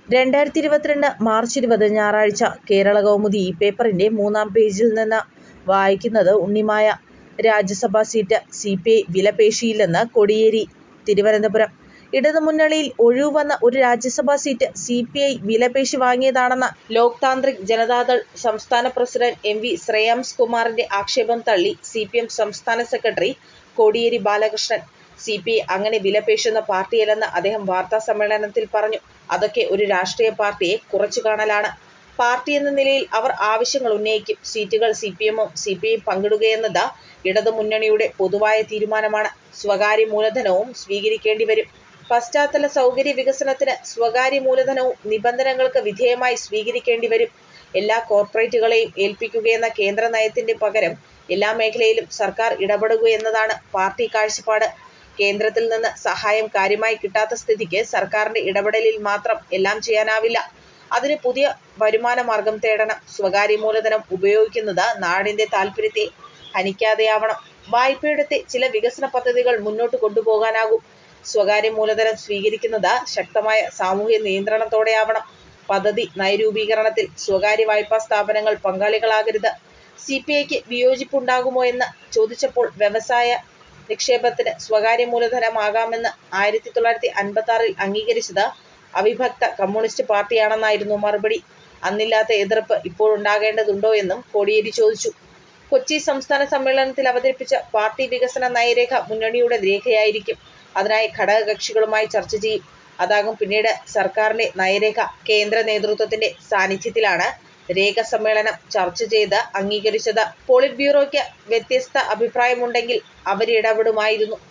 രണ്ടായിരത്തി ഇരുപത്തിരണ്ട് മാർച്ച് ഇരുപത് ഞായറാഴ്ച കേരളകൗമുദി ഈ പേപ്പറിൻ്റെ മൂന്നാം പേജിൽ നിന്ന് വായിക്കുന്നത് Unnimaya. Rajya Sabha seat C P I വിലപേശിയില്ലെന്ന് കോടിയേരി തിരുവനന്തപുരം ഇടതുമുന്നണിയിൽ ഒഴിവു വന്ന ഒരു Rajya Sabha seat C P I വിലപേശി വാങ്ങിയതാണെന്ന ലോക് താന്ത്രിക് ജനതാദൾ സംസ്ഥാന പ്രസിഡന്റ് എം വി ശ്രേയാംസ് കുമാറിന്റെ ആക്ഷേപം തള്ളി സി പി എം സംസ്ഥാന secretary Kodiyeri Balakrishnan. C P I അങ്ങനെ വിലപേശുന്ന പാർട്ടിയല്ലെന്ന് അദ്ദേഹം വാർത്താസമ്മേളനത്തിൽ പറഞ്ഞു. അതൊക്കെ ഒരു രാഷ്ട്രീയ പാർട്ടിയെ കുറച്ചുകാണലാണ്. പാർട്ടിയെന്ന നിലയിൽ അവർ ആവശ്യങ്ങൾ ഉന്നയിക്കും. സീറ്റുകൾ സിപിഎമ്മും സിപിഐയും പങ്കിടുകയെന്നത് ഇടതുമുന്നണിയുടെ പൊതുവായ തീരുമാനമാണ്. സ്വകാര്യ മൂലധനവും സ്വീകരിക്കേണ്ടിവരും. പശ്ചാത്തല സൗകര്യ വികസനത്തിന് സ്വകാര്യ മൂലധനവും നിബന്ധനകൾക്ക് വിധേയമായി സ്വീകരിക്കേണ്ടിവരും. എല്ലാ കോർപ്പറേറ്റുകളെയും ഏൽപ്പിക്കുകയെന്ന കേന്ദ്ര നയത്തിന് പകരം എല്ലാ മേഖലയിലും സർക്കാർ ഇടപെടുകയെന്നതാണ് പാർട്ടി കാഴ്ചപ്പാട്. കേന്ദ്രത്തിൽ നിന്ന് സഹായം കാര്യമായി കിട്ടാത്ത സ്ഥിതിക്ക് സർക്കാരിന്റെ ഇടപെടലിൽ മാത്രം എല്ലാം ചെയ്യാനാവില്ല. അതിന് പുതിയ വരുമാനമാർഗം തേടണം. സ്വകാര്യ മൂലധനം ഉപയോഗിക്കുന്നത് നാടിന്റെ താൽപര്യത്തെ ഹനിക്കാതെയാവണം. വായ്പയെടുത്തേ ചില വികസന പദ്ധതികൾ മുന്നോട്ട് കൊണ്ടുപോകാനാകൂ. സ്വകാര്യ മൂലധനം സ്വീകരിക്കുന്നത് ശക്തമായ സാമൂഹ്യ നിയന്ത്രണത്തോടെയാവണം. പദ്ധതി നയരൂപീകരണത്തിൽ സ്വകാര്യ വായ്പാ സ്ഥാപനങ്ങൾ പങ്കാളികളാകരുത്. സി പി ഐക്ക് വിയോജിപ്പുണ്ടാകുമോ എന്ന് ചോദിച്ചപ്പോൾ വ്യവസായ നിക്ഷേപത്തിന് സ്വകാര്യ മൂലധനമാകാമെന്ന് ആയിരത്തി തൊള്ളായിരത്തി അൻപത്താറിൽ അംഗീകരിച്ചത് അവിഭക്ത കമ്മ്യൂണിസ്റ്റ് പാർട്ടിയാണെന്നായിരുന്നു മറുപടി. അന്നില്ലാത്ത എതിർപ്പ് ഇപ്പോഴുണ്ടാകേണ്ടതുണ്ടോ എന്നും കോടിയേരി ചോദിച്ചു. കൊച്ചി സംസ്ഥാന സമ്മേളനത്തിൽ അവതരിപ്പിച്ച പാർട്ടി വികസന നയരേഖ മുന്നണിയുടെ രേഖയായിരിക്കും. അതിനായി ഘടകകക്ഷികളുമായി ചർച്ച ചെയ്യും. അതാകും പിന്നീട് സർക്കാരിന്റെ നയരേഖ. കേന്ദ്ര നേതൃത്വത്തിന്റെ സാന്നിധ്യത്തിലാണ് രേഖ സമ്മേളനം ചർച്ച ചെയ്ത് അംഗീകരിച്ചത്. പോളിറ്റ് ബ്യൂറോയ്ക്ക് വ്യത്യസ്ത അഭിപ്രായമുണ്ടെങ്കിൽ അവരിടപെടുമായിരുന്നു.